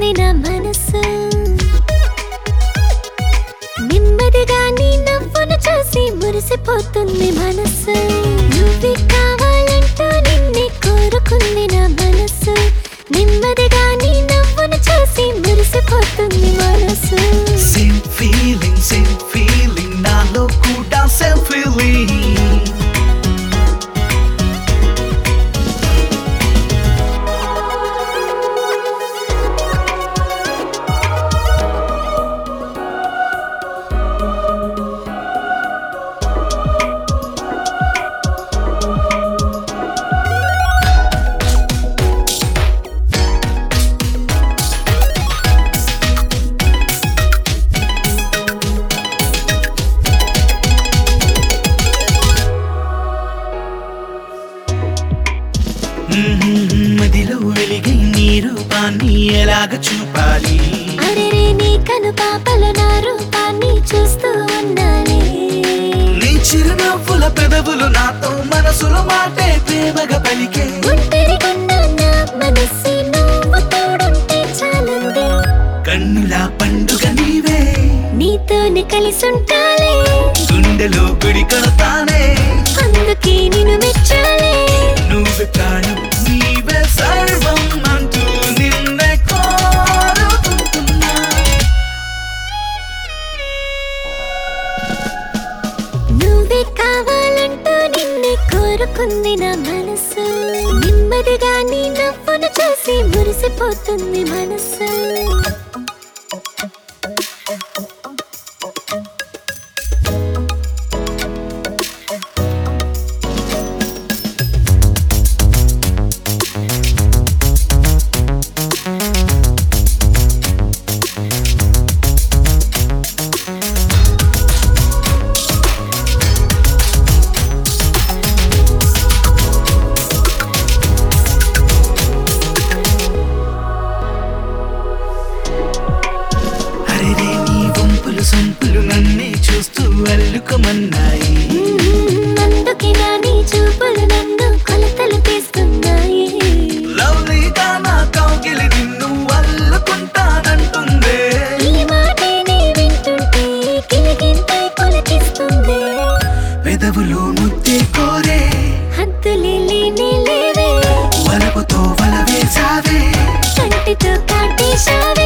కోరుకుంది నా మనసు నెమ్మదిగా నీ నవ్వును చూసి మురిసిపోతుంది మనసు నువ్వే కావాలంటూ నిన్నే కోరుకుంది నా మనసు నెమ్మదిగా నీ నవ్వును చూసి మురిసిపోతుంది మనసు సేమ్ ఫీలింగ్ సేమ్ ఫీలింగ్ నాలో కూడా సేమ్ ఫీలింగ్ మదిలో వెలిగే నీ రూపాన్ని ఎలాగ చూపాలి అరెరే నీ కను పాపల నా రూపాన్ని చూస్తూ ఉన్నానే నీ చిరునవ్వుల పెదవులు నాతో మనసులో మాటే ప్రేమగా పలికే ఒంటరిగున్న నా మనస్సు నువ్వు తోడుంటే చాలంది కన్నుల పండుగ నీవే నీతోనే కలిసుంటాలే గుండెలో గుడి కడతానే అందుకే నిన్ను మెచ్చాలే నువ్వే ప్రాణం నీవే సర్వం అంటూ నిన్నే కోరుకుంటున్నా నువ్వే కావాలంటూ నిన్నే కోరుకుంది నా మనసు నెమ్మదిగా నీ నవ్వును చూసి మురిసిపోతుంది మనసు అరెరే నీ వంపులు సొంపులు నన్నే చూస్తూ అల్లుకోమన్నాయి మ్మ్, అందుకే నా నీ చూపులు నన్ను కొలతలు తీస్తున్నాయి లవ్లీగా నా కౌగిలి నిన్ను అల్లుకుంటానంటుందే ఈ మాటే నీ వింటుంటే గిలిగింతై కొలకిస్తుంది పెదవులు ముద్దే కోరే హద్దులే లేనే లేవే వలపుతో వల వేసావే కంటితో కాటేశావే